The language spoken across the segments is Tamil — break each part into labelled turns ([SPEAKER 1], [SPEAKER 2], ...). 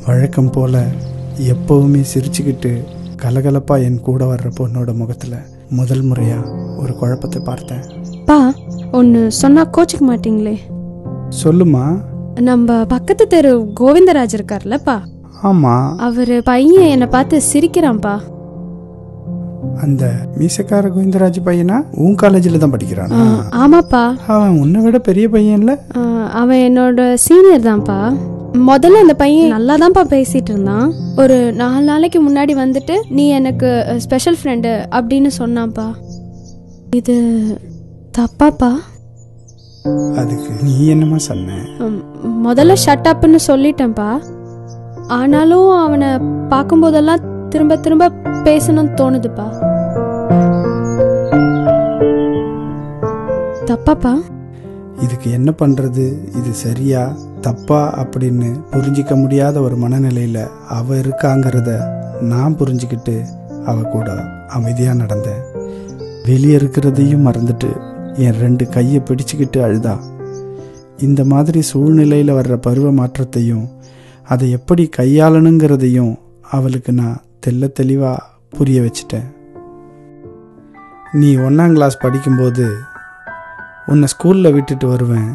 [SPEAKER 1] வழக்கம் போல எப்பவுமே சிரிச்சுக்கிட்டு கலகலப்பா என் கூட வர்ற பொண்ணோட முகத்துல முதல் முறையா ஒரு குழப்பத்தை பார்த்தேன்
[SPEAKER 2] பா ஒன்று சொன்னா கோச்சிக்க மாட்டீங்களே
[SPEAKER 1] சொல்லுமா
[SPEAKER 2] நம்ம பக்கத்து தெரு கோவிந்தராஜ் இருக்கார்லப்பா
[SPEAKER 1] ஆமா
[SPEAKER 2] அவர் பையன் என்னை பார்த்து சிரிக்கிறான்ப்பா
[SPEAKER 1] அந்த மீசக்கார கோவிந்தராஜ் பையனா உன் காலேஜில் தான் படிக்கிறானா
[SPEAKER 2] ஆ, ஆமாப்பா
[SPEAKER 1] அவன் உன்னை விட பெரிய பையன்ல
[SPEAKER 2] ஆ, அவன் என்னோட சீனியர் தான்ப்பா முதல்ல அந்த பையன் நல்லா தான்ப்பா பேசிட்டு இருந்தான் ஒரு நாலு நாளைக்கு முன்னாடி வந்துட்டு நீ எனக்கு ஸ்பெஷல் ஃப்ரெண்டு அப்படின்னு சொன்னான்ப்பா இது தப்பாப்பா
[SPEAKER 1] அதுக்கு நீ என்னமா சொன்ன
[SPEAKER 2] ம், முதல்ல ஷட் அப்னு சொல்லிட்டேன்ப்பா ஆனாலும் அவனை பார்க்கும்போதெல்லாம் திரும்ப திரும்ப பேசணும்னு தோணுதுப்பா தப்பாப்பா
[SPEAKER 1] இதுக்கு என்ன பண்றது இது சரியா தப்பா அப்படின்னு புரிஞ்சிக்க முடியாத ஒரு மனநிலையில அவ இருக்காங்கிறத நான் புரிஞ்சுக்கிட்டு அவ கூட அமைதியா நடந்தேன் வெளியே இருக்கிறதையும் மறந்துட்டு என் ரெண்டு கையை பிடிச்சுக்கிட்டு அழுதா இந்த மாதிரி சூழ்நிலையில வர்ற பருவ மாற்றத்தையும் அதை எப்படி கையாளணுங்கிறதையும் அவளுக்கு நான் தெள்ள தெளிவா புரிய வச்சிட்டேன் நீ ஒன்னாம் கிளாஸ் படிக்கும்போது உன்னை ஸ்கூல்ல விட்டுட்டு வருவேன்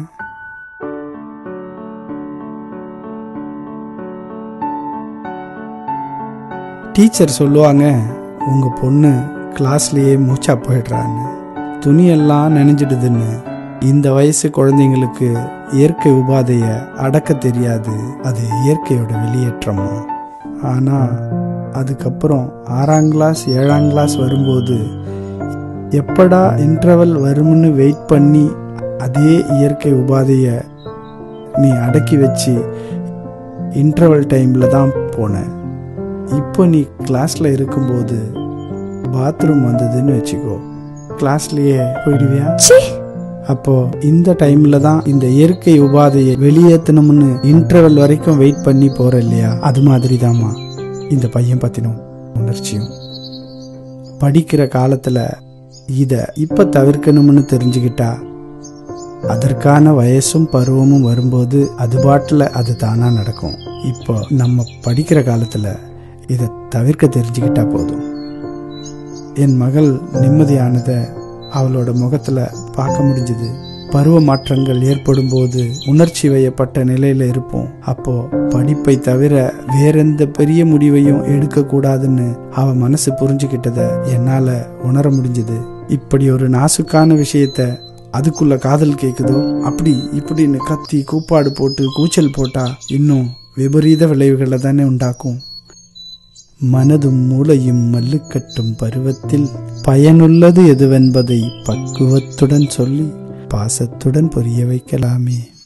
[SPEAKER 1] டீச்சர் சொல்லுவாங்க உங்க பொண்ணு கிளாஸ்லயே மூச்சா போயிடுறான்னு துணியெல்லாம் நனைஞ்சிடுதுன்னு இந்த வயசு குழந்தைங்களுக்கு இயற்கை உபாதைய அடக்க தெரியாது அது இயற்கையோட வெளியேற்றமா ஆனா அதுக்கப்புறம் ஆறாம் கிளாஸ் ஏழாம் கிளாஸ் வரும்போது எப்படா இன்டர்வல் வரும்னு வெயிட் பண்ணி அதே இயற்கை உபாதைய நீ அடக்கி வச்சு இன்டர்வல் டைம்ல தான் போன இப்போ நீ கிளாஸ்ல இருக்கும்போது பாத்ரூம் வந்ததுன்னு வச்சுக்கோ கிளாஸ்லயே போயிடுவியா
[SPEAKER 2] ச்சீ
[SPEAKER 1] அப்போ இந்த டைம்ல தான் இந்த இயற்கை உபாதையை வெளியேற்றணும்னு இன்டர்வல் வரைக்கும் வெயிட் பண்ணி போற இல்லையா அது மாதிரி இந்த பையன் பத்தினும் உணர்ச்சியும் படிக்கிற காலத்துல இத இப்ப தவிர்க்கணும்னு தெரிஞ்சுக்கிட்டா அதற்கான வயசும் பருவமும் வரும்போது அது பாட்டுல அது தானா நடக்கும் இப்போ நம்ம படிக்கிற காலத்துல இதை தவிர்க்க தெரிஞ்சுக்கிட்டா போதும் என் மகள் நிம்மதியானத அவளோட முகத்துல பார்க்க முடிஞ்சது பருவ மாற்றங்கள் ஏற்படும் போது உணர்ச்சி வயப்பட்ட நிலையில இருப்போம் அப்போ படிப்பை தவிர வேறெந்த பெரிய முடிவையும் எடுக்க கூடாதுன்னு அவ மனசு புரிஞ்சுக்கிட்டத என்னால உணர முடிஞ்சது இப்படி ஒரு நாசுக்கான விஷயத்த அதுக்குள்ள காதல் கேக்குதோ அப்படி இப்படின்னு கத்தி கூப்பாடு போட்டு கூச்சல் போட்டா இன்னும் விபரீத விளைவுகளை தானே உண்டாக்கும் மனதும் மூளையும் மல்லுக்கட்டும் பருவத்தில் பயனுள்ளது எதுவென்பதை பக்குவத்துடன் சொல்லி பாசத்துடன் புரிய வைக்கலாமே